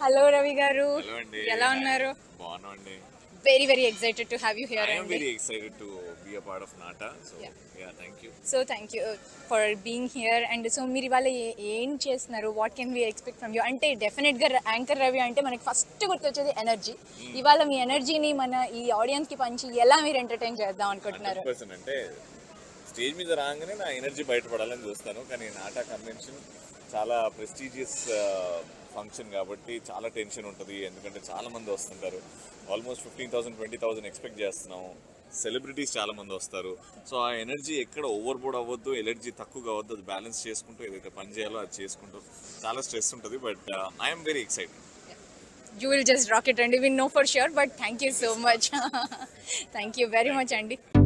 Hello Ravi గారు hello అండి ఎలా ఉన్నారు బాగున్నాం అండి very very excited to have you here I'm అండి very excited to be a part of NATA so Yeah. Yeah thank you so thank you for being here and so మీరు ఇవాళ ఏ- ఏం చేస్తున్నారు what can we expect from you అంటే డెఫినెట్గా anchor Ravi అంటే మనకి ఫస్ట్ గుర్తొచ్చేది ఎనర్జీ ఇవాళ మీ ఎనర్జీని మన ఈ ఆడియన్స్కి పంచి ఎలా మీరు ఎంటర్టైన్ చేద్దాం అనుకుంటున్నారు హండ్రెడ్ పర్సెంట్ అంటే స్టేజ్ మీద రాగానే నా ఎనర్జీ బయటపడాలని చూస్తాను కానీ నాటా కన్వెన్షన్ చాలా ప్రెస్టీజియస్ ఫంక్షన్ కాబట్టి చాలా టెన్షన్ ఉంటుంది ఎందుకంటే చాలా మంది వస్తుంటారు almost fifteen thousand twenty thousand expect చేస్తున్నాం సెలబ్రిటీస్ చాలా మంది వస్తారు సో ఆ ఎనర్జీ ఎక్కడ ఓవర్ బోర్డ్ అవ్వద్దు ఎనర్జీ తక్కువ కావద్దు అది బ్యాలెన్స్ చేసుకుంటూ ఏదైతే పని చేయాలో అది చేసుకుంటూ చాలా స్ట్రెస్ ఉంటుంది but I'm very excited you will just rock it అండి win know for sure but thank you so much thank you very much అండి